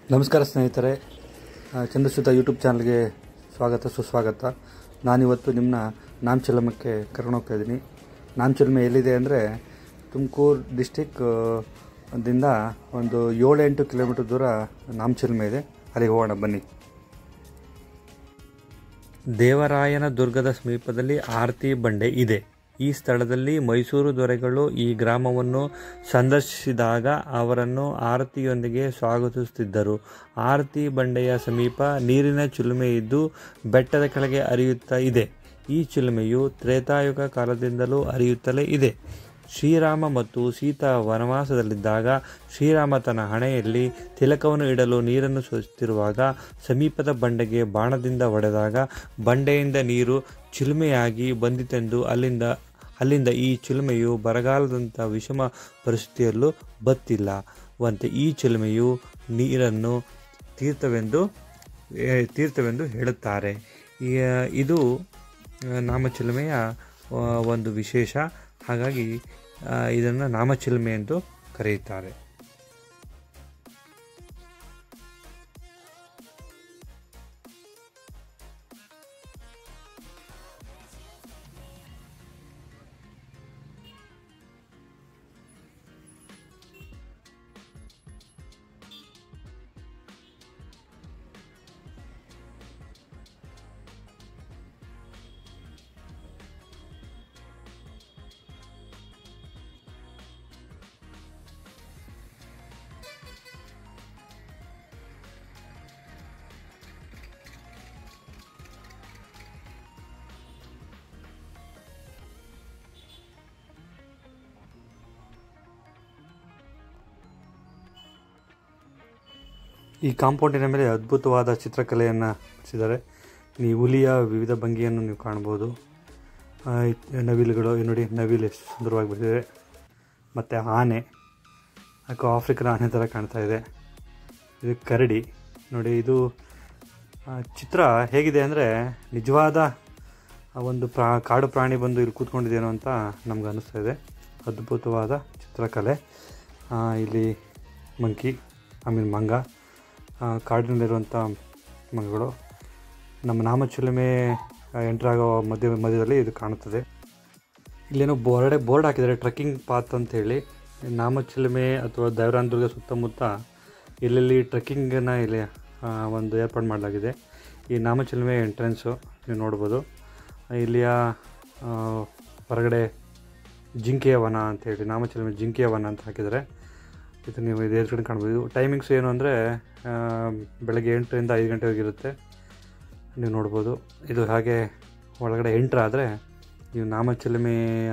ನಮಸ್ಕಾರ ಸ್ನೇಹಿತರೆ ಆ, ಚಂದ್ರಸುತ ಯೂಟ್ಯೂಬ್ ಚಾನಲ್ಗೆ ಸ್ವಾಗತ ಸುಸ್ವಾಗತ ನಾನಿವತ್ತು ನಿಮ್ಮನ್ನ ನಾಮಚಲಮಕ್ಕೆ ಕರ್ಕೊಂಡು ಹೋಗ್ತಾ ಇದ್ದೀನಿ ನಾಮಚಲಮೆ ಎಲ್ಲಿದೆ ಅಂದರೆ ತುಮಕೂರು ಡಿಸ್ಟಿಕ್ ಆ, ದಿಂದ ಒಂದು ಏಳು ಎಂಟು ಕಿಲೋಮೀಟರ್ ದೂರ ನಾಮಚಲಮೆ ಇದೆ ಅಲ್ಲಿಗೆ ಹೋಗೋಣ ಬನ್ನಿ ದೇವರಾಯನ ದುರ್ಗದ ಸಮೀಪದಲ್ಲಿ ಆರತಿ ಬಂಡೆ ಇದೆ ಈ ಸ್ಥಳದಲ್ಲಿ ಮೈಸೂರು ದೊರೆಗಳು ಈ ಗ್ರಾಮವನ್ನು ಸಂದರ್ಶಿಸಿದಾಗ ಅವರನ್ನು ಆರತಿಯೊಂದಿಗೆ ಸ್ವಾಗತಿಸುತ್ತಿದ್ದರು ಆರತಿ ಬಂಡೆಯ ಸಮೀಪ ನೀರಿನ ಚಿಲುಮೆ ಇದ್ದು ಬೆಟ್ಟದ ಕೆಳಗೆ ಹರಿಯುತ್ತಾ ಇದೆ ಈ ಚಿಲುಮೆಯು ತ್ರೇತಾಯುಗ ಕಾಲದಿಂದಲೂ ಹರಿಯುತ್ತಲೇ ಇದೆ ಶ್ರೀರಾಮ ಮತ್ತು ಸೀತಾ ವನವಾಸದಲ್ಲಿದ್ದಾಗ ಶ್ರೀರಾಮ ತನ್ನ ಹಣೆಯಲ್ಲಿ ತಿಲಕವನ್ನು ಇಡಲು ನೀರನ್ನು ಸುರಿಸುತ್ತಿರುವಾಗ ಸಮೀಪದ ಬಂಡೆಗೆ ಬಾಣದಿಂದ ಹೊಡೆದಾಗ ಬಂಡೆಯಿಂದ ನೀರು ಚಿಲುಮೆಯಾಗಿ ಬಂದಿತೆಂದು ಅಲ್ಲಿಂದ ಅಲ್ಲಿಂದ ಈ ಚಿಲುಮೆಯು ಬರಗಾಲದಂಥ ವಿಷಮ ಪರಿಸ್ಥಿತಿಯಲ್ಲೂ ಬತ್ತಿಲ್ಲ ವಂತೆ ಈ ಚಿಲುಮೆಯು ನೀರನ್ನು ತೀರ್ಥವೆಂದು ಏ, ತೀರ್ಥವೆಂದು ಹೇಳುತ್ತಾರೆ ಈ- ಇದು ಆ, ನಾಮಚಿಲುಮೆಯ ಆ, ಒಂದು ವಿಶೇಷ ಹಾಗಾಗಿ ಆ, ಇದನ್ನು ನಾಮಚಿಲುಮೆ ಎಂದು ಕರೆಯುತ್ತಾರೆ ಈ ಕಾಂಪೌಂಡಿನ ಮೇಲೆ ಅದ್ಭುತವಾದ ಚಿತ್ರಕಲೆಯನ್ನು ಬಿಡಿಸಿದ್ದಾರೆ ಈ ಹುಲಿಯ ವಿವಿಧ ಭಂಗಿಯನ್ನು ನೀವು ಕಾಣ್ಬೋದು ಆ, ಇತ್- ನವಿಲುಗಳು ಇಲ್ಲಿ ನೋಡಿ ನವಿಲು ಎಷ್ಟು ಸುಂದರವಾಗಿ ಬಿಡಿಸಿದೆ ಮತ್ತು ಆನೆ ಯಾಕೋ ಆಫ್ರಿಕನ್ ಆನೆ ಥರ ಕಾಣ್ತಾ ಇದೆ ಇದು ಕರಡಿ ನೋಡಿ ಇದು ಆ, ಚಿತ್ರ ಹೇಗಿದೆ ಅಂದರೆ ನಿಜವಾದ ಆ ಒಂದು ಪ್ರಾ ಕಾಡು ಪ್ರಾಣಿ ಬಂದು ಇಲ್ಲಿ ಕೂತ್ಕೊಂಡಿದೇನೋ ಅಂತ ನಮ್ಗೆ ಅನ್ನಿಸ್ತಾ ಇದೆ ಅದ್ಭುತವಾದ ಚಿತ್ರಕಲೆ ಆ, ಇಲ್ಲಿ ಮಂಕಿ ಐ ಮೀನ್ ಮಂಗ ಆ, ಕಾಡಿನಲ್ಲಿರುವಂಥ ಮಂಗಗಳು ನಮ್ಮ ನಾಮಚಿಲುಮೆ ಎಂಟ್ರ್ ಆಗೋ ಮಧ್ಯ ಮಧ್ಯದಲ್ಲಿ ಇದು ಕಾಣುತ್ತದೆ ಇಲ್ಲೇನೋ ಬೋರ್ಡೆ ಬೋರ್ಡ್ ಹಾಕಿದ್ದಾರೆ ಟ್ರೆಕ್ಕಿಂಗ್ ಪಾತ್ ಅಂತ ಹೇಳಿ ನಾಮಚಿಲುಮೆ ಅಥವಾ ದೇವರಾನದುರ್ಗ ಸುತ್ತಮುತ್ತ ಎಲ್ಲೆಲ್ಲಿ ಟ್ರೆಕ್ಕಿಂಗನ್ನು ಇಲ್ಲಿ ಆ, ಒಂದು ಏರ್ಪಾಡು ಮಾಡಲಾಗಿದೆ ಈ ನಾಮಚಿಲುಮೆ ಎಂಟ್ರೆನ್ಸು ನೀವು ನೋಡ್ಬೋದು ಇಲ್ಲಿಯ ಆ, ಹೊರಗಡೆ ಜಿಂಕೆಯ ವನ ಅಂತ ಹೇಳಿ ನಾಮಚಿಲುಮೆ ಜಿಂಕೆಯ ವನ ಅಂತ ಹಾಕಿದ್ದಾರೆ ಇದು ನೀವು ಇದು ಎದುರುಗಡೆ ಕಾಣ್ಬೋದು ಟೈಮಿಂಗ್ಸ್ ಏನು ಅಂದರೆ ಬೆಳಗ್ಗೆ ಎಂಟರಿಂದ ಐದು ಗಂಟೆವರೆಗೆ ಇರುತ್ತೆ ನೀವು ನೋಡ್ಬೋದು ಇದು ಹಾಗೆ ಒಳಗಡೆ ಎಂಟ್ರ್ ಆದರೆ ನೀವು ನಾಮಚಿಲುಮೆಯ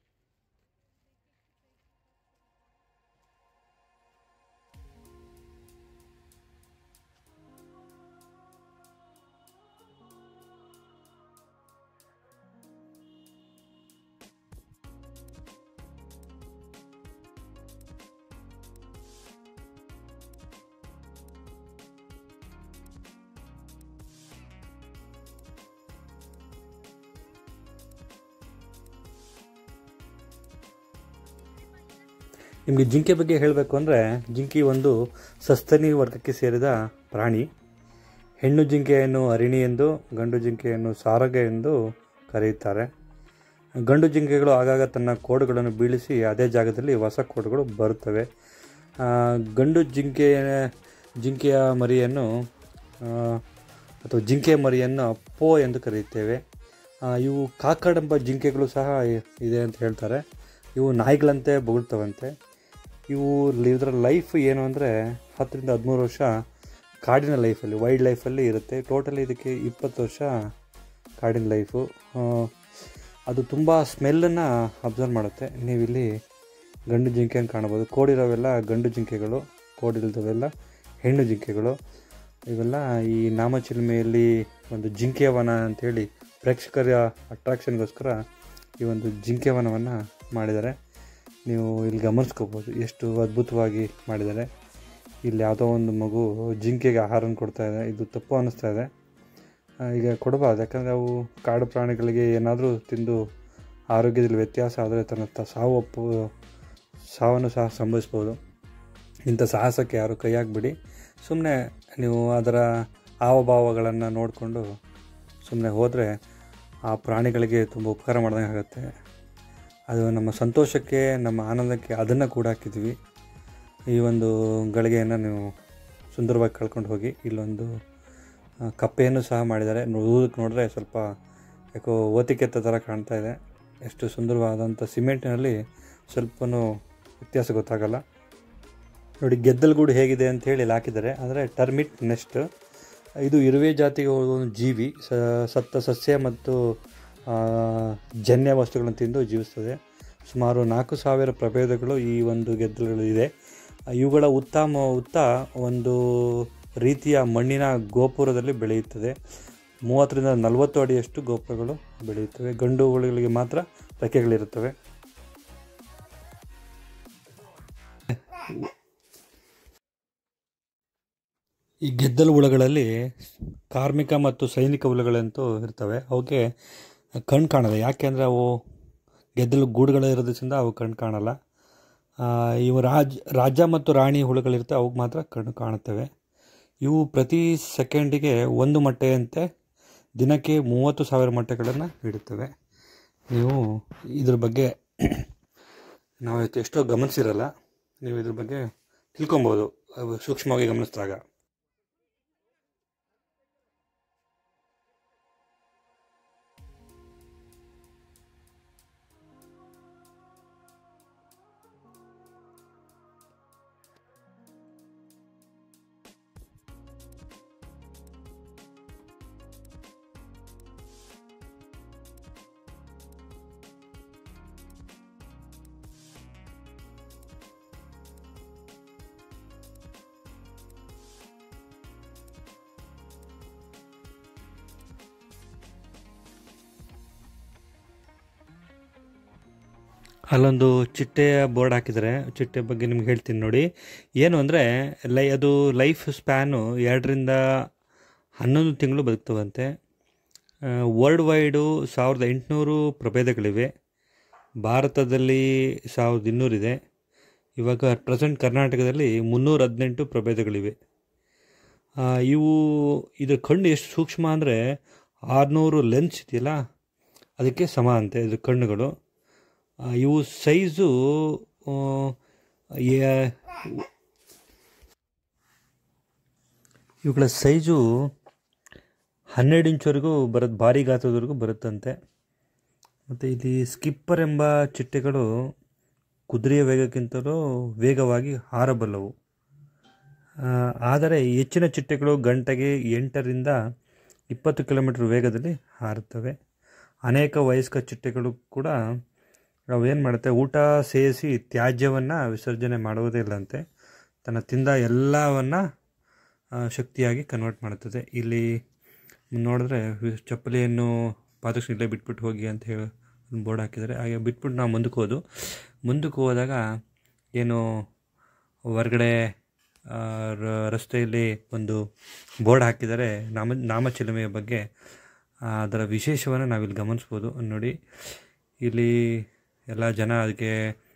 ನಿಮಗೆ ಜಿಂಕೆ ಬಗ್ಗೆ ಹೇಳಬೇಕು ಅಂದರೆ ಜಿಂಕಿ ಒಂದು ಸಸ್ತನಿ ವರ್ಗಕ್ಕೆ ಸೇರಿದ ಪ್ರಾಣಿ ಹೆಣ್ಣು ಜಿಂಕೆಯನ್ನು ಅರಿಣಿ ಎಂದು ಗಂಡು ಜಿಂಕೆಯನ್ನು ಸಾರಗ ಎಂದು ಕರೆಯುತ್ತಾರೆ ಗಂಡು ಜಿಂಕೆಗಳು ಆಗಾಗ ತನ್ನ ಕೋಡುಗಳನ್ನು ಬೀಳಿಸಿ ಅದೇ ಜಾಗದಲ್ಲಿ ಹೊಸ ಕೋಡುಗಳು ಬರುತ್ತವೆ ಆ, ಗಂಡು ಜಿಂಕೆಯ ಜಿಂಕೆಯ ಮರಿಯನ್ನು ಆ, ಅಥವಾ ಜಿಂಕೆಯ ಮರಿಯನ್ನು ಪೋ ಎಂದು ಕರೆಯುತ್ತೇವೆ ಆ, ಇವು ಕಾಕಡೆಂಬ ಜಿಂಕೆಗಳು ಸಹ ಇದೆ ಅಂತ ಹೇಳ್ತಾರೆ ಇವು ನಾಯಿಗಳಂತೆ ಬೊಗಳ್ತವಂತೆ ಇವು ಇದರ ಲೈಫ್ ಏನು ಅಂದರೆ ಹತ್ತರಿಂದ ಹದಿಮೂರು ವರ್ಷ ಕಾಡಿನ ಲೈಫಲ್ಲಿ ವೈಲ್ಡ್ ಲೈಫಲ್ಲಿ ಇರುತ್ತೆ ಟೋಟಲಿ ಇದಕ್ಕೆ ಇಪ್ಪತ್ತು ವರ್ಷ ಕಾಡಿನ ಲೈಫು ಆ, ಅದು ತುಂಬ ಸ್ಮೆಲ್ಲನ್ನು ಅಬ್ಸರ್ವ್ ಮಾಡುತ್ತೆ ನೀವಿಲ್ಲಿ ಗಂಡು ಜಿಂಕೆಯನ್ನು ಕಾಣ್ಬೋದು ಕೋಡಿರೋವೆಲ್ಲ ಗಂಡು ಜಿಂಕೆಗಳು ಕೋಡಿಲ್ದವೆಲ್ಲ ಹೆಣ್ಣು ಜಿಂಕೆಗಳು ಇವೆಲ್ಲ ಈ ನಾಮಚಿಲುಮೆಯಲ್ಲಿ ಒಂದು ಜಿಂಕೆಯ ವನ ಅಂಥೇಳಿ ಪ್ರೇಕ್ಷಕರ ಅಟ್ರಾಕ್ಷನ್ಗೋಸ್ಕರ ಈ ಒಂದು ಜಿಂಕೆ ವನವನ್ನು ಮಾಡಿದ್ದಾರೆ ನೀವು ಇಲ್ಲಿ ಗಮನಿಸ್ಕೋಬೋದು ಎಷ್ಟು ಅದ್ಭುತವಾಗಿ ಮಾಡಿದ್ದಾರೆ ಇಲ್ಲಿ ಯಾವುದೋ ಒಂದು ಮಗು ಜಿಂಕೆಗೆ ಆಹಾರನ ಕೊಡ್ತಾ ಇದೆ ಇದು ತಪ್ಪು ಅನ್ನಿಸ್ತಾ ಇದೆ ಆ, ಈಗ ಕೊಡಬಾರ್ದು ಯಾಕಂದರೆ ಅವು ಕಾಡು ಪ್ರಾಣಿಗಳಿಗೆ ಏನಾದರೂ ತಿಂದು ಆರೋಗ್ಯದಲ್ಲಿ ವ್ಯತ್ಯಾಸ ಆದರೆ ತನ್ನ ತ ಸಾವು ಒಪ್ಪು ಸಾವನ್ನು ಸಹ ಸಂಭವಿಸ್ಬೋದು ಇಂಥ ಸಾಹಸಕ್ಕೆ ಯಾರು ಕೈ ಹಾಕ್ಬಿಡಿ ಸುಮ್ಮನೆ ನೀವು ಅದರ ಹಾವಭಾವಗಳನ್ನು ನೋಡಿಕೊಂಡು ಸುಮ್ಮನೆ ಹೋದರೆ ಆ ಪ್ರಾಣಿಗಳಿಗೆ ತುಂಬ ಉಪಕಾರ ಮಾಡ್ದಂಗೆ ಆಗುತ್ತೆ ಅದು ನಮ್ಮ ಸಂತೋಷಕ್ಕೆ ನಮ್ಮ ಆನಂದಕ್ಕೆ ಅದನ್ನು ಕೂಡ ಹಾಕಿದ್ವಿ ಈ ಒಂದು ಗಳಿಗೆಯನ್ನು ನೀವು ಸುಂದರವಾಗಿ ಕಳ್ಕೊಂಡು ಹೋಗಿ ಇಲ್ಲೊಂದು ಆ, ಕಪ್ಪೆಯನ್ನು ಸಹ ಮಾಡಿದ್ದಾರೆ ನೋಡೋದಕ್ಕೆ ನೋಡಿದ್ರೆ ಸ್ವಲ್ಪ ಯಾಕೋ ಓತಿಕೆತ್ತ ಥರ ಕಾಣ್ತಾ ಇದೆ ಎಷ್ಟು ಸುಂದರವಾದಂಥ ಸಿಮೆಂಟಿನಲ್ಲಿ ಸ್ವಲ್ಪನೂ ವ್ಯತ್ಯಾಸ ಗೊತ್ತಾಗಲ್ಲ ನೋಡಿ ಗೆದ್ದಲಗೂಡು ಹೇಗಿದೆ ಅಂತ ಹೇಳಿ ಇಲ್ಲಿ ಹಾಕಿದ್ದಾರೆ ಅಂದರೆ ಟರ್ಮಿಟ್ ನೆಸ್ಟ್ ಇದು ಇರುವೆ ಜಾತಿಗೆ ಒಂದು ಜೀವಿ ಸ ಸತ್ತ ಸಸ್ಯ ಮತ್ತು ಆ, ಜನ್ಯ ವಸ್ತುಗಳನ್ನು ತಿಂದು ಜೀವಿಸ್ತದೆ ಸುಮಾರು ನಾಲ್ಕು ಸಾವಿರ ಪ್ರಭೇದಗಳು ಈ ಒಂದು ಗೆದ್ದಲುಗಳು ಇದೆ ಇವುಗಳ ಉತ್ತಮ ಉತ್ತ ಒಂದು ರೀತಿಯ ಮಣ್ಣಿನ ಗೋಪುರದಲ್ಲಿ ಬೆಳೆಯುತ್ತದೆ ಮೂವತ್ತರಿಂದ ನಲವತ್ತು ಅಡಿಯಷ್ಟು ಗೋಪುರಗಳು ಬೆಳೆಯುತ್ತವೆ ಗಂಡುಗಳಿಗೆ ಮಾತ್ರ ರೆಕ್ಕೆಗಳಿರುತ್ತವೆ ಈ ಗೆದ್ದಲು ಹುಳಗಳಲ್ಲಿ ಕಾರ್ಮಿಕ ಮತ್ತು ಸೈನಿಕ ಹುಳುಗಳಂತೂ ಇರ್ತವೆ ಅವಕ್ಕೆ ಕಣ್ಣು ಕಾಣಲ್ಲ ಯಾಕೆಂದರೆ ಅವು ಗೆದ್ದಲು ಗೂಡುಗಳು ಇರೋದ್ರಿಂದ ಅವು ಕಣ್ಣು ಕಾಣಲ್ಲ ಆ, ಇವು ರಾಜ್ ರಾಜ ಮತ್ತು ರಾಣಿ ಹುಳುಗಳಿರ್ತವೆ ಅವಕ್ಕೆ ಮಾತ್ರ ಕಣ್ಣು ಕಾಣುತ್ತವೆ ಇವು ಪ್ರತಿ ಸೆಕೆಂಡಿಗೆ ಒಂದು ಮೊಟ್ಟೆಯಂತೆ ದಿನಕ್ಕೆ ಮೂವತ್ತು ಸಾವಿರ ಮೊಟ್ಟೆಗಳನ್ನು ಇಡುತ್ತವೆ ನೀವು ಇದ್ರ ಬಗ್ಗೆ ನಾವು ಇವತ್ತು ಎಷ್ಟೋ ಗಮನಿಸಿರಲ್ಲ ನೀವು ಇದ್ರ ಬಗ್ಗೆ ತಿಳ್ಕೊಬೋದು ಅವು ಸೂಕ್ಷ್ಮವಾಗಿ ಗಮನಿಸಿದಾಗ ಅಲ್ಲೊಂದು ಚಿಟ್ಟೆಯ ಬೋರ್ಡ್ ಹಾಕಿದ್ದಾರೆ ಚಿಟ್ಟೆ ಬಗ್ಗೆ ನಿಮ್ಗೆ ಹೇಳ್ತೀನಿ ನೋಡಿ ಏನು ಅಂದರೆ ಲೈ ಅದು ಲೈಫ್ ಸ್ಪ್ಯಾನು ಎರಡರಿಂದ ಹನ್ನೊಂದು ತಿಂಗಳು ಬದುಕ್ತವಂತೆ ವರ್ಲ್ಡ್ ವೈಡು ಸಾವಿರದ ಎಂಟುನೂರು ಪ್ರಭೇದಗಳಿವೆ ಭಾರತದಲ್ಲಿ ಸಾವಿರದ ಇನ್ನೂರಿದೆ ಇವಾಗ ಅಟ್ ಪ್ರೆಸೆಂಟ್ ಕರ್ನಾಟಕದಲ್ಲಿ ಮುನ್ನೂರ ಹದಿನೆಂಟು ಪ್ರಭೇದಗಳಿವೆ ಆ, ಇವು ಇದ್ರ ಕಣ್ಣು ಎಷ್ಟು ಸೂಕ್ಷ್ಮ ಅಂದರೆ ಆರುನೂರು ಲೆನ್ಸ್ ಇದೆಯಲ್ಲ ಅದಕ್ಕೆ ಸಮ ಅಂತೆ ಇದ್ರ ಕಣ್ಣುಗಳು ಆ, ಇವು ಸೈಜು ಆ, ಯ- ಇವುಗಳ ಸೈಜು ಹನ್ನೆರಡು ಇಂಚ್ವರೆಗೂ ಬರುತ್ತೆ ಭಾರಿ ಗಾತ್ರದವರೆಗೂ ಬರುತ್ತಂತೆ ಮತ್ತು ಇಲ್ಲಿ ಸ್ಕಿಪ್ಪರ್ ಎಂಬ ಚಿಟ್ಟೆಗಳು ಕುದುರೆಯ ವೇಗಕ್ಕಿಂತಲೂ ವೇಗವಾಗಿ ಹಾರಬಲ್ಲವು ಆ, ಆದರೆ ಹೆಚ್ಚಿನ ಚಿಟ್ಟೆಗಳು ಗಂಟೆಗೆ ಎಂಟರಿಂದ ಇಪ್ಪತ್ತು ಕಿಲೋಮೀಟರ್ ವೇಗದಲ್ಲಿ ಹಾರುತ್ತವೆ ಅನೇಕ ವಯಸ್ಕ ಚಿಟ್ಟೆಗಳು ಕೂಡ ಅವೇನು ಮಾಡುತ್ತೆ ಊಟ ಸೇರಿಸಿ ತ್ಯಾಜ್ಯವನ್ನು ವಿಸರ್ಜನೆ ಮಾಡುವುದೇ ಇಲ್ಲಂತೆ ತನ್ನ ತಿಂದ ಎಲ್ಲವನ್ನು ಶಕ್ತಿಯಾಗಿ ಕನ್ವರ್ಟ್ ಮಾಡುತ್ತದೆ ಇಲ್ಲಿ ನೋಡಿದ್ರೆ ವಿ- ಚಪ್ಪಲಿಯನ್ನು ಪಾದಕ್ಷ ಇಲ್ಲೇ ಬಿಟ್ಬಿಟ್ಟು ಹೋಗಿ ಅಂತ ಹೇಳಿ ಒಂದು ಬೋರ್ಡ್ ಹಾಕಿದ್ದಾರೆ ಹಾಗೆ ಬಿಟ್ಬಿಟ್ಟು ನಾವು ಮುಂದಕ್ಕೆ ಹೋದು ಮುಂದಕ್ಕೆ ಹೋದಾಗ ಏನು ಹೊರಗಡೆ ಆ, ರ- ರಸ್ತೆಯಲ್ಲಿ ಒಂದು ಬೋರ್ಡ್ ಹಾಕಿದ್ದಾರೆ ನಾಮ ನಾಮಚಿಲುಮೆಯ ಬಗ್ಗೆ ಆ, ಅದರ ವಿಶೇಷವನ್ನು ನಾವಿಲ್ಲಿ ಗಮನಿಸ್ಬೋದು ನೋಡಿ ಇಲ್ಲಿ ಎಲ್ಲ ಜನ ಅದಕ್ಕೆ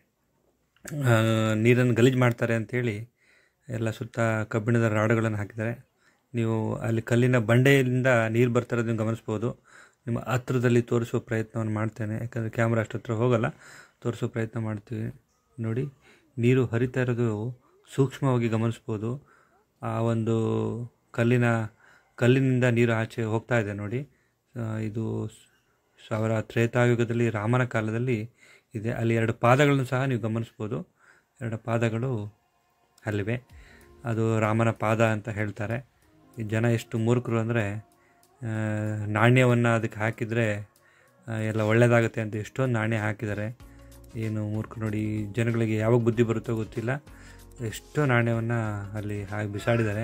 ಆ, ನೀರನ್ನು ಗಲೀಜು ಮಾಡ್ತಾರೆ ಅಂಥೇಳಿ ಎಲ್ಲ ಸುತ್ತ ಕಬ್ಬಿಣದ ರಾಡುಗಳನ್ನು ಹಾಕಿದ್ದಾರೆ ನೀವು ಅಲ್ಲಿ ಕಲ್ಲಿನ ಬಂಡೆಯಿಂದ ನೀರು ಬರ್ತಾ ಇರೋದನ್ನು ಗಮನಿಸ್ಬೋದು ನಿಮ್ಮ ಹತ್ರದಲ್ಲಿ ತೋರಿಸುವ ಪ್ರಯತ್ನವನ್ನು ಮಾಡ್ತೇನೆ ಯಾಕಂದರೆ ಕ್ಯಾಮ್ರಾ ಅಷ್ಟು ಹತ್ರ ಹೋಗಲ್ಲ ತೋರಿಸೋ ಪ್ರಯತ್ನ ಮಾಡ್ತೀವಿ ನೋಡಿ ನೀರು ಹರಿತಾ ಇರೋದು ಸೂಕ್ಷ್ಮವಾಗಿ ಗಮನಿಸ್ಬೋದು ಆ ಒಂದು ಕಲ್ಲಿನ ಕಲ್ಲಿನಿಂದ ನೀರು ಆಚೆ ಹೋಗ್ತಾ ಇದೆ ನೋಡಿ ಆ, ಇದು ಸಾವಿರ ತ್ರೇತಾಯುಗದಲ್ಲಿ ರಾಮನ ಕಾಲದಲ್ಲಿ ಇದೆ ಅಲ್ಲಿ ಎರಡು ಪಾದಗಳನ್ನು ಸಹ ನೀವು ಗಮನಿಸ್ಬೋದು ಎರಡು ಪಾದಗಳು ಅಲ್ಲಿವೆ ಅದು ರಾಮನ ಪಾದ ಅಂತ ಹೇಳ್ತಾರೆ ಈ ಜನ ಎಷ್ಟು ಮೂರ್ಖರು ಅಂದರೆ ನಾಣ್ಯವನ್ನು ಅದಕ್ಕೆ ಹಾಕಿದರೆ ಆ, ಎಲ್ಲ ಒಳ್ಳೆಯದಾಗುತ್ತೆ ಅಂತ ಎಷ್ಟೊಂದು ನಾಣ್ಯ ಹಾಕಿದ್ದಾರೆ ಏನು ಮೂರ್ಖರು ನೋಡಿ ಈ ಜನಗಳಿಗೆ ಯಾವಾಗ ಬುದ್ಧಿ ಬರುತ್ತೋ ಗೊತ್ತಿಲ್ಲ ಎಷ್ಟೋ ನಾಣ್ಯವನ್ನು ಅಲ್ಲಿ ಹಾಕಿ ಬಿಸಾಡಿದ್ದಾರೆ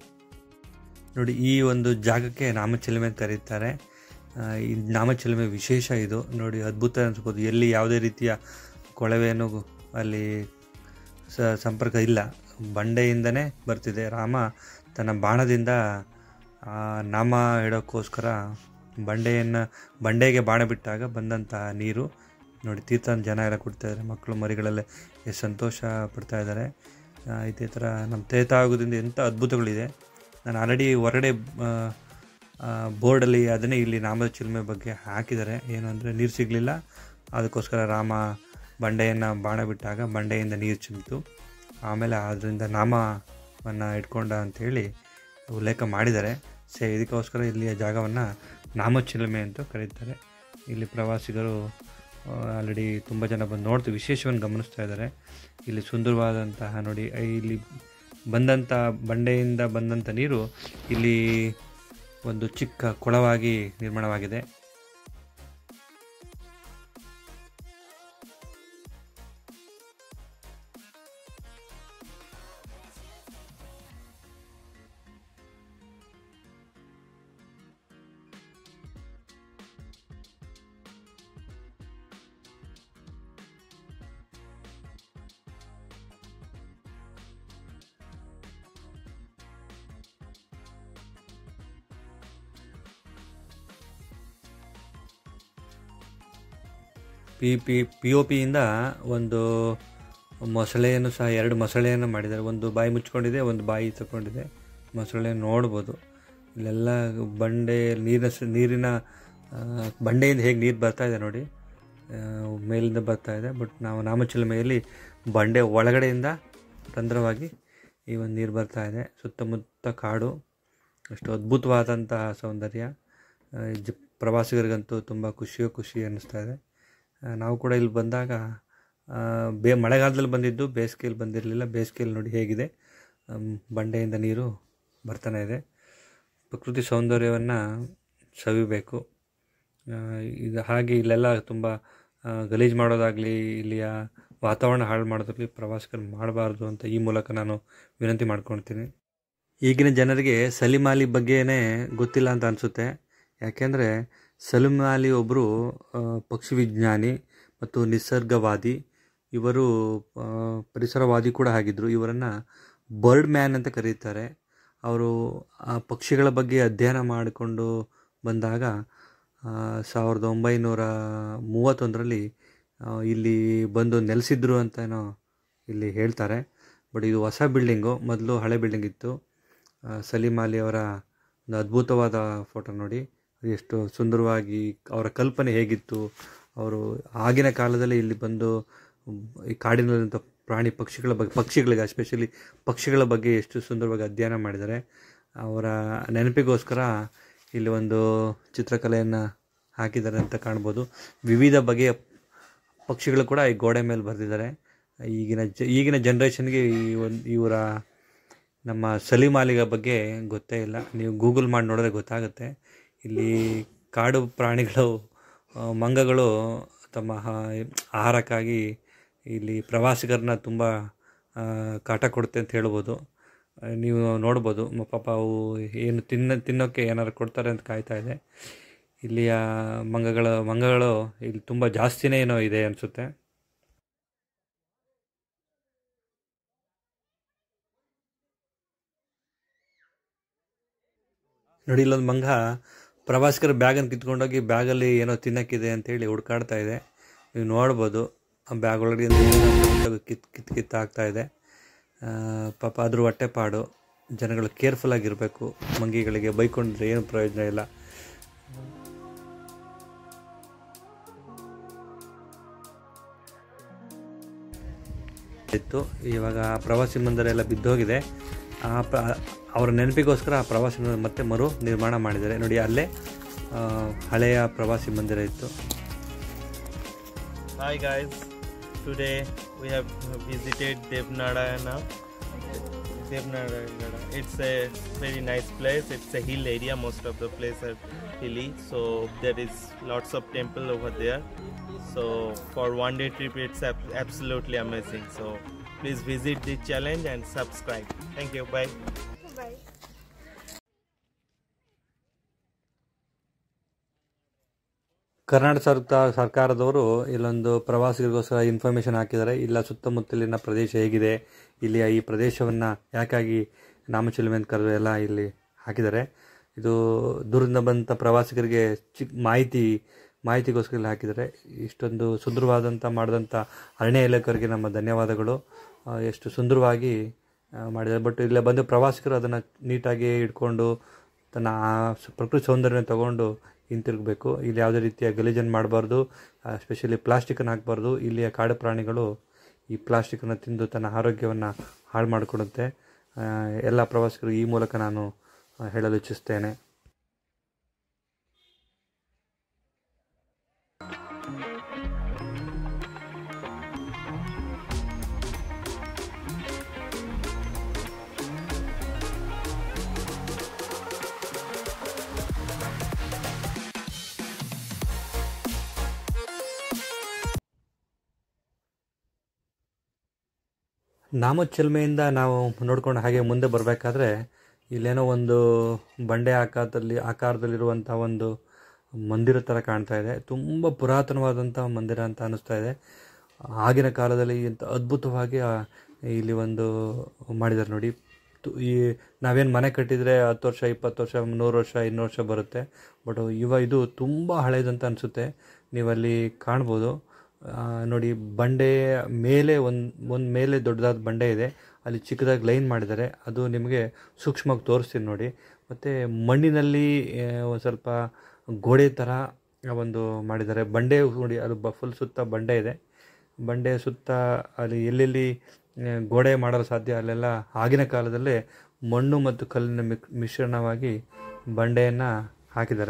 ನೋಡಿ ಈ ಒಂದು ಜಾಗಕ್ಕೆ ನಾಮಚಿಲುಮೆ ಅಂತ ಕರೀತಾರೆ ಆ, ಈ ನಾಮಚಿಲುಮೆ ವಿಶೇಷ ಇದು ನೋಡಿ ಅದ್ಭುತ ಅನಿಸ್ಬೋದು ಎಲ್ಲಿ ಯಾವುದೇ ರೀತಿಯ ಕೊಳವೆಯನ್ನು ಅಲ್ಲಿ ಸ ಸಂಪರ್ಕ ಇಲ್ಲ ಬಂಡೆಯಿಂದನೇ ಬರ್ತಿದೆ ರಾಮ ತನ್ನ ಬಾಣದಿಂದ ಆ ನಾಮ ಇಡೋಕ್ಕೋಸ್ಕರ ಬಂಡೆಯನ್ನು ಬಂಡೆಗೆ ಬಾಣ ಬಿಟ್ಟಾಗ ಬಂದಂಥ ನೀರು ನೋಡಿ ತೀರ್ಥ ಜನ ಎಲ್ಲ ಕುಡ್ತಾ ಇದ್ದಾರೆ ಮಕ್ಕಳು ಮರಿಗಳೆಲ್ಲ ಎಷ್ಟು ಸಂತೋಷ ಪಡ್ತಾ ಇದ್ದಾರೆ ಆ, ಇದೇ ಥರ ನಮ್ಮ ತ್ರೇತಾಯುಗದಿಂದ ಎಂಥ ಅದ್ಭುತಗಳಿದೆ ನಾನು ಆಲ್ರೆಡಿ ಹೊರಗಡೆ ಬೋರ್ಡಲ್ಲಿ ಅದನ್ನೇ ಇಲ್ಲಿ ನಾಮದ ಚಿಲುಮೆ ಬಗ್ಗೆ ಹಾಕಿದ್ದಾರೆ ಏನು ಅಂದರೆ ನೀರು ಸಿಗಲಿಲ್ಲ ಅದಕ್ಕೋಸ್ಕರ ರಾಮ ಬಂಡೆಯನ್ನು ಬಾಣ ಬಿಟ್ಟಾಗ ಬಂಡೆಯಿಂದ ನೀರು ಚಿಮ್ಮಿತು ಆಮೇಲೆ ಅದರಿಂದ ನಾಮವನ್ನು ಇಟ್ಕೊಂಡ ಅಂಥೇಳಿ ಉಲ್ಲೇಖ ಮಾಡಿದ್ದಾರೆ ಸೇ ಇದಕ್ಕೋಸ್ಕರ ಇಲ್ಲಿಯ ಜಾಗವನ್ನು ನಾಮಚಿಲುಮೆ ಅಂತ ಕರೀತಾರೆ ಇಲ್ಲಿ ಪ್ರವಾಸಿಗರು ಆಲ್ರೆಡಿ ತುಂಬ ಜನ ಬಂದು ನೋಡ್ತೀವಿ ವಿಶೇಷವನ್ನು ಗಮನಿಸ್ತಾ ಇದ್ದಾರೆ ಇಲ್ಲಿ ಸುಂದರವಾದಂತಹ ನೋಡಿ ಇಲ್ಲಿ ಬಂದಂಥ ಬಂಡೆಯಿಂದ ಬಂದಂಥ ನೀರು ಇಲ್ಲಿ ಒಂದು ಚಿಕ್ಕ ಕೊಳವಾಗಿ ನಿರ್ಮಾಣವಾಗಿದೆ ಪಿ ಪಿ ಪಿ ಒ ಪಿಯಿಂದ ಒಂದು ಮೊಸಳೆಯನ್ನು ಸಹ ಎರಡು ಮೊಸಳೆಯನ್ನು ಮಾಡಿದ್ದಾರೆ ಒಂದು ಬಾಯಿ ಮುಚ್ಕೊಂಡಿದೆ ಒಂದು ಬಾಯಿ ತಗೊಂಡಿದೆ ಮೊಸಳೆ ನೋಡ್ಬೋದು ಇಲ್ಲೆಲ್ಲ ಬಂಡೆ ನೀರಿನ ಸ- ನೀರಿನ ಆ, ಬಂಡೆಯಿಂದ ಹೇಗೆ ನೀರು ಬರ್ತಾ ಇದೆ ನೋಡಿ ಆ, ಮೇಲಿಂದ ಬರ್ತಾ ಇದೆ ಬಟ್ ನಾವು ನಾಮಚಿಲುಮೆಯಲ್ಲಿ ಬಂಡೆ ಒಳಗಡೆಯಿಂದ ರಂಧ್ರವಾಗಿ ಈ ಒಂದು ನೀರು ಬರ್ತಾ ಇದೆ ಸುತ್ತಮುತ್ತ ಕಾಡು ಅಷ್ಟು ಅದ್ಭುತವಾದಂತಹ ಸೌಂದರ್ಯ ಆ, ಜ ಪ್ರವಾಸಿಗರಿಗಂತೂ ತುಂಬ ಖುಷಿಯೋ ಖುಷಿ ಅನ್ನಿಸ್ತಾ ಇದೆ ಆ, ನಾವು ಕೂಡ ಇಲ್ಲಿ ಬಂದಾಗ ಆ, ಬೇ ಮಳೆಗಾಲದಲ್ಲಿ ಬಂದಿದ್ದು ಬೇಸಿಗೆಯಲ್ಲಿ ಬಂದಿರಲಿಲ್ಲ ಬೇಸಿಗೆಯಲ್ಲಿ ನೋಡಿ ಹೇಗಿದೆ ಆಮ್, ಬಂಡೆಯಿಂದ ನೀರು ಬರ್ತಾನೆ ಇದೆ ಪ್ರಕೃತಿ ಸೌಂದರ್ಯವನ್ನು ಸವಿಬೇಕು ಆ, ಇದು ಹಾಗೆ ಇಲ್ಲೆಲ್ಲ ತುಂಬ ಗಲೀಜು ಮಾಡೋದಾಗಲಿ ಇಲ್ಲಿಯ ವಾತಾವರಣ ಹಾಳು ಮಾಡೋದಾಗಲಿ ಪ್ರವಾಸಿಗರು ಮಾಡಬಾರ್ದು ಅಂತ ಈ ಮೂಲಕ ನಾನು ವಿನಂತಿ ಮಾಡ್ಕೊಳ್ತೀನಿ ಈಗಿನ ಜನರಿಗೆ ಸಲಿಮಾಲಿ ಬಗ್ಗೆನೇ ಗೊತ್ತಿಲ್ಲ ಅಂತ ಅನಿಸುತ್ತೆ ಯಾಕೆಂದರೆ ಸಲಿಮಾಲಿ ಒಬ್ಬರು ಪಕ್ಷಿ ವಿಜ್ಞಾನಿ ಮತ್ತು ನಿಸರ್ಗವಾದಿ ಇವರು ಆ, ಪರಿಸರವಾದಿ ಕೂಡ ಆಗಿದ್ದರು ಇವರನ್ನು ಬರ್ಡ್ ಮ್ಯಾನ್ ಅಂತ ಕರೀತಾರೆ ಅವರು ಆ ಪಕ್ಷಿಗಳ ಬಗ್ಗೆ ಅಧ್ಯಯನ ಮಾಡಿಕೊಂಡು ಬಂದಾಗ ಆ, ಸಾವಿರದ ಒಂಬೈನೂರ ಮೂವತ್ತೊಂದರಲ್ಲಿ ಆ, ಇಲ್ಲಿ ಬಂದು ನೆಲೆಸಿದ್ರು ಅಂತ ಏನೋ ಇಲ್ಲಿ ಹೇಳ್ತಾರೆ ಬಟ್ ಇದು ಹೊಸ ಬಿಲ್ಡಿಂಗು ಮೊದಲು ಹಳೆ ಬಿಲ್ಡಿಂಗ್ ಇತ್ತು ಆ, ಸಲೀಂ ಅಲಿ ಅವರ ಒಂದು ಅದ್ಭುತವಾದ ಫೋಟೋ ನೋಡಿ ಅದು ಎಷ್ಟು ಸುಂದರವಾಗಿ ಅವರ ಕಲ್ಪನೆ ಹೇಗಿತ್ತು ಅವರು ಆಗಿನ ಕಾಲದಲ್ಲಿ ಇಲ್ಲಿ ಬಂದು ಈ ಕಾಡಿನಲ್ಲಿರುವಂಥ ಪ್ರಾಣಿ ಪಕ್ಷಿಗಳ ಬಗ್ಗೆ ಪಕ್ಷಿಗಳಿಗೆ ಎಸ್ಪೆಷಲಿ ಪಕ್ಷಿಗಳ ಬಗ್ಗೆ ಎಷ್ಟು ಸುಂದರವಾಗಿ ಅಧ್ಯಯನ ಮಾಡಿದ್ದಾರೆ ಅವರ ನೆನಪಿಗೋಸ್ಕರ ಇಲ್ಲಿ ಒಂದು ಚಿತ್ರಕಲೆಯನ್ನು ಹಾಕಿದ್ದಾರೆ ಅಂತ ಕಾಣ್ಬೋದು ವಿವಿಧ ಬಗೆಯ ಪಕ್ಷಿಗಳು ಕೂಡ ಈ ಗೋಡೆ ಮೇಲೆ ಬರೆದಿದ್ದಾರೆ ಈಗಿನ ಜ ಈಗಿನ ಜನ್ರೇಷನ್ಗೆ ಈ ಒಂದು ಇವರ ನಮ್ಮ ಸಲಿಮಾಲಿಗ ಬಗ್ಗೆ ಗೊತ್ತೇ ಇಲ್ಲ ನೀವು ಗೂಗಲ್ ಮಾಡಿ ನೋಡಿದ್ರೆ ಗೊತ್ತಾಗುತ್ತೆ ಇಲ್ಲಿ ಕಾಡು ಪ್ರಾಣಿಗಳು ಆ, ಮಂಗಗಳು ತಮ್ಮ ಆ- ಆಹಾರಕ್ಕಾಗಿ ಇಲ್ಲಿ ಪ್ರವಾಸಿಗರನ್ನ ತುಂಬ ಆ, ಕಾಟ ಕೊಡುತ್ತೆ ಅಂತ ಹೇಳ್ಬೋದು ಆ, ನೀವು ನೋಡ್ಬೋದು ಮ- ಪಾಪ ಅವು ಏನು ತಿನ್ನ ತಿನ್ನೋಕ್ಕೆ ಏನಾದ್ರು ಕೊಡ್ತಾರೆ ಅಂತ ಕಾಯ್ತಾ ಇದೆ ಇಲ್ಲಿಯ ಮಂಗಗಳ ಮಂಗಗಳು ಇಲ್ಲಿ ತುಂಬ ಜಾಸ್ತಿನೇ ಏನೋ ಇದೆ ಅನಿಸುತ್ತೆ ನೋಡಿ ಇಲ್ಲೊಂದು ಮಂಗ ಪ್ರವಾಸಿಗರ ಬ್ಯಾಗನ್ನು ಕಿತ್ಕೊಂಡೋಗಿ ಬ್ಯಾಗಲ್ಲಿ ಏನೋ ತಿನ್ನಕ್ಕಿದೆ ಅಂತೇಳಿ ಹುಡ್ಕಾಡ್ತಾ ಇದೆ ನೀವು ನೋಡ್ಬೋದು ಆ ಬ್ಯಾಗ್ ಒಳಗಡೆ ಕಿತ್ ಕಿತ್ ಕಿತ್ ಆಗ್ತಾ ಇದೆ ಆ, ಪಾಪ ಅದ್ರ ಹೊಟ್ಟೆಪಾಡು ಜನಗಳು ಕೇರ್ಫುಲ್ ಆಗಿರಬೇಕು ಮಂಗಿಗಳಿಗೆ ಬೈಕೊಂಡ್ರೆ ಏನು ಪ್ರಯೋಜನ ಇಲ್ಲ ಇತ್ತು ಇವಾಗ ಆ ಪ್ರವಾಸಿ ಮಂದಿರ ಎಲ್ಲ ಬಿದ್ದೋಗಿದೆ ಆ ಪ್ರ ಅವರ ನೆನಪಿಗೋಸ್ಕರ ಆ ಪ್ರವಾಸಿ ಮಂದಿರ ಮತ್ತೆ ಮರು ನಿರ್ಮಾಣ ಮಾಡಿದ್ದಾರೆ ನೋಡಿ ಅಲ್ಲೇ ಆ, ಹಳೆಯ ಪ್ರವಾಸಿ ಮಂದಿರ ಇತ್ತು Hi guys, today we have visited Devnarayana. Devnarayana. It's a very nice place. It's a hill area. Most of the place are hilly, so there is lots of temple over there. So for one day trip, it's ab- absolutely amazing. So please visit the challenge and subscribe. Thank you. Bye. Karnataka ಸರ್ಕಾರ ಸರ್ಕಾರದವರು ಇಲ್ಲೊಂದು ಪ್ರವಾಸಿಗರಿಗೋಸ್ಕರ information ಹಾಕಿದ್ದಾರೆ ಇಲ್ಲ ಸುತ್ತಮುತ್ತಲಿನ ಪ್ರದೇಶ ಹೇಗಿದೆ ಇಲ್ಲಿಯ ಈ ಪ್ರದೇಶವನ್ನು ಯಾಕಾಗಿ ನಾಮಚಿಲುಮೆ ಅಂತ ಕರೆದು ಎಲ್ಲ ಇಲ್ಲಿ ಹಾಕಿದ್ದಾರೆ ಇದು ದೂರದಿಂದ ಬಂದ ಪ್ರವಾಸಿಗರಿಗೆ ಚಿಕ್ಕ ಮಾಹಿತಿ ಮಾಹಿತಿಗೋಸ್ಕರ ಇಲ್ಲಿ ಹಾಕಿದ್ದಾರೆ ಇಷ್ಟೊಂದು ಸುಂದರವಾದಂಥ ಮಾಡಿದಂಥ ಅರಣ್ಯ ಇಲಾಖೆಯವರಿಗೆ ನಮ್ಮ ಧನ್ಯವಾದಗಳು ಆ, ಎಷ್ಟು ಸುಂದರವಾಗಿ ಆ, ಮಾಡಿದ್ದಾರೆ ಬಟ್ ಇಲ್ಲೇ ಬಂದು ಪ್ರವಾಸಿಗರು ಅದನ್ನು ನೀಟಾಗಿ ಇಟ್ಕೊಂಡು ತನ್ನ ಆ ಸ- ಪ್ರಕೃತಿ ಸೌಂದರ್ಯನ ತಗೊಂಡು ಹಿಂತಿರುಗಬೇಕು ಇಲ್ಲಿ ಯಾವುದೇ ರೀತಿಯ ಗಲೀಜನ್ನು ಮಾಡಬಾರ್ದು ಸ್ಪೆಷಲಿ ಪ್ಲಾಸ್ಟಿಕ್ಕನ್ನು ಹಾಕಬಾರ್ದು ಇಲ್ಲಿಯ ಕಾಡು ಪ್ರಾಣಿಗಳು ಈ ಪ್ಲಾಸ್ಟಿಕ್ಕನ್ನು ತಿಂದು ತನ್ನ ಆರೋಗ್ಯವನ್ನು ಹಾಳು ಮಾಡಿಕೊಡುತ್ತೆ ಆ, ಎಲ್ಲ ಪ್ರವಾಸಿಗರು ಈ ಮೂಲಕ ನಾನು ಆ, ಹೇಳಲು ಇಚ್ಛಿಸ್ತೇನೆ ನಾಮಚಿಲ್ಮೆಯಿಂದ ನಾವು ನೋಡ್ಕೊಂಡು ಹಾಗೆ ಮುಂದೆ ಬರಬೇಕಾದ್ರೆ ಇಲ್ಲೇನೋ ಒಂದು ಬಂಡೆ ಆಕಾರದಲ್ಲಿ ಆಕಾರದಲ್ಲಿರುವಂಥ ಒಂದು ಮಂದಿರ ಥರ ಕಾಣ್ತಾ ಇದೆ ತುಂಬ ಪುರಾತನವಾದಂಥ ಮಂದಿರ ಅಂತ ಅನ್ನಿಸ್ತಾ ಇದೆ ಆಗಿನ ಕಾಲದಲ್ಲಿ ಇಂಥ ಅದ್ಭುತವಾಗಿ ಆ, ಇಲ್ಲಿ ಒಂದು ಮಾಡಿದ್ದಾರೆ ನೋಡಿ ತು- ಈ ನಾವೇನು ಮನೆ ಕಟ್ಟಿದರೆ ಹತ್ತು ವರ್ಷ ಇಪ್ಪತ್ತು ವರ್ಷ ನೂರು ವರ್ಷ ಇನ್ನೂರು ವರ್ಷ ಬರುತ್ತೆ ಬಟ್ ಇವ ಇದು ತುಂಬ ಹಳೇದಂತ ಅನಿಸುತ್ತೆ ನೀವಲ್ಲಿ ಕಾಣ್ಬೋದು ಆ, ನೋಡಿ ಬಂಡೆ ಮೇಲೆ ಒಂದು ಒಂದು ಮೇಲೆ ದೊಡ್ಡದಾದ ಬಂಡೆ ಇದೆ ಅಲ್ಲಿ ಚಿಕ್ಕದಾಗಿ ಲೈನ್ ಮಾಡಿದ್ದಾರೆ ಅದು ನಿಮಗೆ ಸೂಕ್ಷ್ಮವಾಗಿ ತೋರಿಸ್ತೀನಿ ನೋಡಿ ಮತ್ತು ಮಣ್ಣಿನಲ್ಲಿ ಆ, ಒಂದು ಸ್ವಲ್ಪ ಗೋಡೆ ಥರ ಒಂದು ಮಾಡಿದ್ದಾರೆ ಬಂಡೆ ನೋಡಿ ಅದು ಬ ಫುಲ್ ಸುತ್ತ ಬಂಡೆ ಇದೆ ಬಂಡೆ ಸುತ್ತ ಅಲ್ಲಿ ಎಲ್ಲೆಲ್ಲಿ ಆ, ಗೋಡೆ ಮಾಡಲು ಸಾಧ್ಯ ಅಲ್ಲೆಲ್ಲ ಆಗಿನ ಕಾಲದಲ್ಲೇ ಮಣ್ಣು ಮತ್ತು ಕಲ್ಲಿನ ಮಿಕ್ ಮಿಶ್ರಣವಾಗಿ ಬಂಡೆಯನ್ನು ಹಾಕಿದ್ದಾರೆ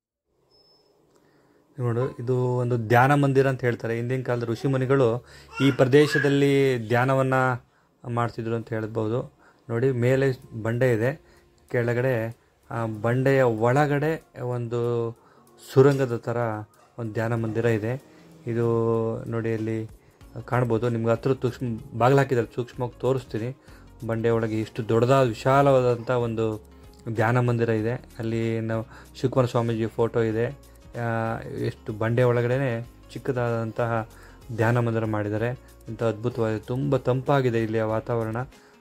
ನೋಡು ಇದು ಒಂದು ಧ್ಯಾನ ಮಂದಿರ ಅಂತ ಹೇಳ್ತಾರೆ ಹಿಂದಿನ ಕಾಲದ ಋಷಿಮುನಿಗಳು ಈ ಪ್ರದೇಶದಲ್ಲಿ ಧ್ಯಾನವನ್ನು ಮಾಡ್ತಿದ್ರು ಅಂತ ಹೇಳ್ಬೋದು ನೋಡಿ ಮೇಲೆ ಬಂಡೆ ಇದೆ ಕೆಳಗಡೆ ಆ ಬಂಡೆಯ ಒಳಗಡೆ ಒಂದು ಸುರಂಗದ ಥರ ಒಂದು ಧ್ಯಾನ ಮಂದಿರ ಇದೆ ಇದು ನೋಡಿ ಅಲ್ಲಿ ಕಾಣ್ಬೋದು ನಿಮ್ಗೆ ಹತ್ರ ಸೂಕ್ಷ್ಮ ಬಾಗಿಲು ಹಾಕಿದ್ದಾರೆ ಸೂಕ್ಷ್ಮವಾಗಿ ತೋರಿಸ್ತೀನಿ ಬಂಡೆ ಒಳಗೆ ಇಷ್ಟು ದೊಡ್ಡದಾದ ವಿಶಾಲವಾದಂಥ ಒಂದು ಧ್ಯಾನ ಮಂದಿರ ಇದೆ ಅಲ್ಲಿ ನಾವು ಶಿವಕುಮಾರ ಸ್ವಾಮೀಜಿ ಫೋಟೋ ಇದೆ ಆ, ಎಷ್ಟು ಬಂಡೆ ಒಳಗಡೆ ಚಿಕ್ಕದಾದಂತಹ ಧ್ಯಾನ ಮಂದಿರ ಮಾಡಿದ್ದಾರೆ ಇಂಥ ಅದ್ಭುತವಾಗಿದೆ ತುಂಬ ತಂಪಾಗಿದೆ ಇಲ್ಲಿಯ ವಾತಾವರಣ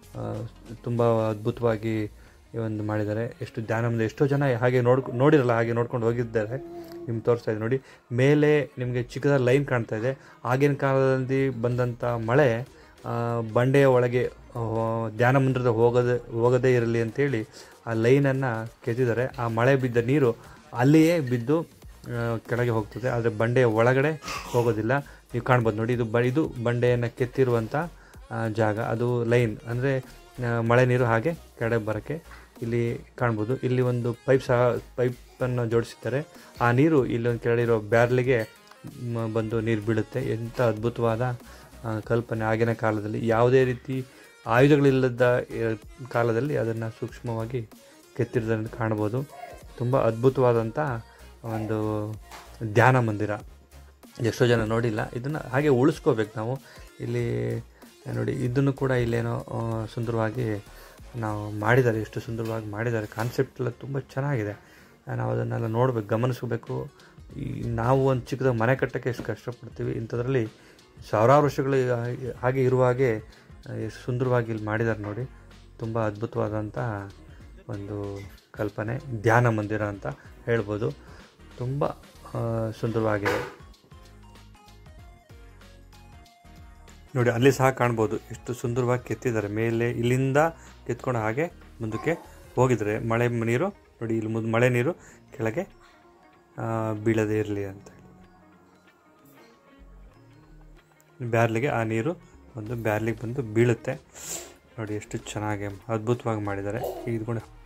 ತುಂಬ ಅದ್ಭುತವಾಗಿ ಈ ಒಂದು ಮಾಡಿದ್ದಾರೆ ಎಷ್ಟು ಧ್ಯಾನ ಮಂದಿರ ಎಷ್ಟೋ ಜನ ಹಾಗೆ ನೋಡ್ ನೋಡಿರಲ್ಲ ಹಾಗೆ ನೋಡ್ಕೊಂಡು ಹೋಗಿದ್ದಾರೆ ನಿಮ್ಗೆ ತೋರಿಸ್ತಾ ಇದೆ ನೋಡಿ ಮೇಲೆ ನಿಮಗೆ ಚಿಕ್ಕದಾದ ಲೈನ್ ಕಾಣ್ತಾ ಇದೆ ಆಗಿನ ಕಾಲದಲ್ಲಿ ಬಂದಂಥ ಮಳೆ ಆ, ಬಂಡೆಯ ಒಳಗೆ ಆ, ಧ್ಯಾನ ಮಂದಿರದ ಹೋಗದೆ ಹೋಗದೇ ಇರಲಿ ಅಂತೇಳಿ ಆ ಲೈನನ್ನು ಕೆತ್ತಿದ್ದಾರೆ ಆ ಮಳೆ ಬಿದ್ದ ನೀರು ಅಲ್ಲಿಯೇ ಬಿದ್ದು ಆ, ಕೆಳಗೆ ಹೋಗ್ತದೆ ಆದರೆ ಬಂಡೆಯ ಒಳಗಡೆ ಹೋಗೋದಿಲ್ಲ ನೀವು ಕಾಣ್ಬೋದು ನೋಡಿ ಇದು ಬ ಇದು ಬಂಡೆಯನ್ನು ಕೆತ್ತಿರುವಂಥ ಆ, ಜಾಗ ಅದು ಲೈನ್ ಅಂದರೆ ಮಳೆ ನೀರು ಹಾಗೆ ಕೆಳಗೆ ಬರೋಕ್ಕೆ ಇಲ್ಲಿ ಕಾಣ್ಬೋದು ಇಲ್ಲಿ ಒಂದು ಪೈಪ್ ಸಹ ಪೈಪನ್ನು ಜೋಡಿಸಿದ್ದಾರೆ ಆ ನೀರು ಇಲ್ಲೊಂದು ಕೆಳಗಿರೋ ಬ್ಯಾರ್ಲಿಗೆ ಮ- ಬಂದು ನೀರು ಬೀಳುತ್ತೆ ಎಂಥ ಅದ್ಭುತವಾದ ಆ, ಕಲ್ಪನೆ ಆಗಿನ ಕಾಲದಲ್ಲಿ ಯಾವುದೇ ರೀತಿ ಆಯುಧಗಳಿಲ್ಲದ ಆ, ಕಾಲದಲ್ಲಿ ಅದನ್ನು ಸೂಕ್ಷ್ಮವಾಗಿ ಕೆತ್ತಿರೋದನ್ನು ಕಾಣ್ಬೋದು ತುಂಬ ಅದ್ಭುತವಾದಂಥ ಒಂದು ಧ್ಯಾನ ಮಂದಿರ ಎಷ್ಟೋ ಜನ ನೋಡಿಲ್ಲ ಇದನ್ನು ಹಾಗೆ ಉಳಿಸ್ಕೋಬೇಕು ನಾವು ಇಲ್ಲಿ ನೋಡಿ ಇದನ್ನು ಕೂಡ ಇಲ್ಲೇನೋ ಆ, ಸುಂದರವಾಗಿ ನಾವು ಮಾಡಿದ್ದಾರೆ ಎಷ್ಟು ಸುಂದರವಾಗಿ ಮಾಡಿದ್ದಾರೆ ಕಾನ್ಸೆಪ್ಟ್ ಎಲ್ಲ ತುಂಬ ಚೆನ್ನಾಗಿದೆ ನಾವು ಅದನ್ನೆಲ್ಲ ನೋಡಬೇಕು ಗಮನಿಸಬೇಕು ಈ ನಾವು ಒಂದು ಚಿಕ್ಕದ ಮನೆ ಕಟ್ಟೋಕ್ಕೆ ಎಷ್ಟು ಕಷ್ಟಪಡ್ತೀವಿ ಇಂಥದ್ರಲ್ಲಿ ಸಾವಿರಾರು ವರ್ಷಗಳು ಹಾಗೆ ಇರುವ ಹಾಗೆ ಎಷ್ಟು ಸುಂದರವಾಗಿ ಇಲ್ಲಿ ಮಾಡಿದ್ದಾರೆ ನೋಡಿ ತುಂಬ ಅದ್ಭುತವಾದಂಥ ಒಂದು ಕಲ್ಪನೆ ಧ್ಯಾನ ಮಂದಿರ ಅಂತ ಹೇಳ್ಬೋದು ತುಂಬ ಆ, ಸುಂದರವಾಗಿದೆ ನೋಡಿ ಅಲ್ಲಿ ಸಹ ಕಾಣ್ಬೋದು ಎಷ್ಟು ಸುಂದರವಾಗಿ ಕೆತ್ತಿದ್ದಾರೆ ಮೇಲೆ ಇಲ್ಲಿಂದ ಕೆತ್ಕೊಂಡು ಹಾಗೆ ಮುಂದಕ್ಕೆ ಹೋಗಿದ್ದಾರೆ ಮಳೆ ನೀರು ನೋಡಿ ಇಲ್ಲಿ ಮುಂದೆ ಮಳೆ ನೀರು ಕೆಳಗೆ ಆ, ಬೀಳದೇ ಇರಲಿ ಅಂತ ಬ್ಯಾರ್ಲಿಗೆ ಆ ನೀರು ಒಂದು ಬ್ಯಾರ್ಲಿಗೆ ಬಂದು ಬೀಳುತ್ತೆ ನೋಡಿ ಎಷ್ಟು ಚೆನ್ನಾಗಿ ಅದ್ಭುತವಾಗಿ ಮಾಡಿದ್ದಾರೆ ಇದ್ಕೊಂಡು